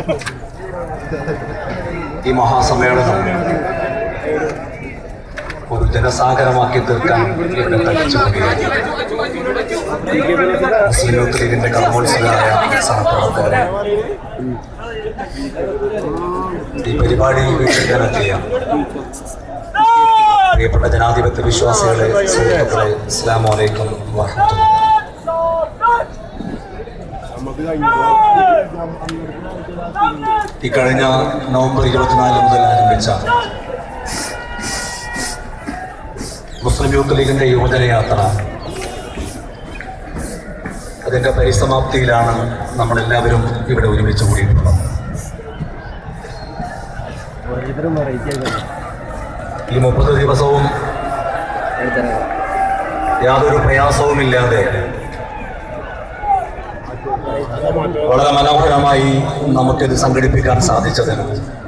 ഈ മഹാസമ്മേളനം ഒരു ജനസാഗരമാക്കി തീർക്കാൻ ഇവിടെ തളിച്ചു മുസ്ലിം യൂത്ത് ലീഗിന്റെ കർമ്മോത്സവരായ സഹപ്രവർത്തകരെ ഈ പരിപാടിയിൽ വീക്ഷിക്കാനെത്തിയ പ്രിയപ്പെട്ട ജനാധിപത്യ വിശ്വാസികളെ സുഹൃത്തുക്കളെ അസ്സാം വലൈക്കും വാഹമത്തുള്ള ഈ കഴിഞ്ഞ നവംബർ ഇരുപത്തിനാല് മുതൽ ആരംഭിച്ച മുസ്ലിം യൂത്ത് ലീഗിന്റെ യുവജന യാത്ര അതിന്റെ പരിസമാപ്തിയിലാണ് നമ്മളെല്ലാവരും ഇവിടെ ഒരുമിച്ച് കൂടിയിട്ടുള്ളത് ഈ മുപ്പത് ദിവസവും യാതൊരു പ്രയാസവുമില്ലാതെ വളരെ മനോഹരമായി നമുക്കിത് സംഘടിപ്പിക്കാൻ സാധിച്ചതിന്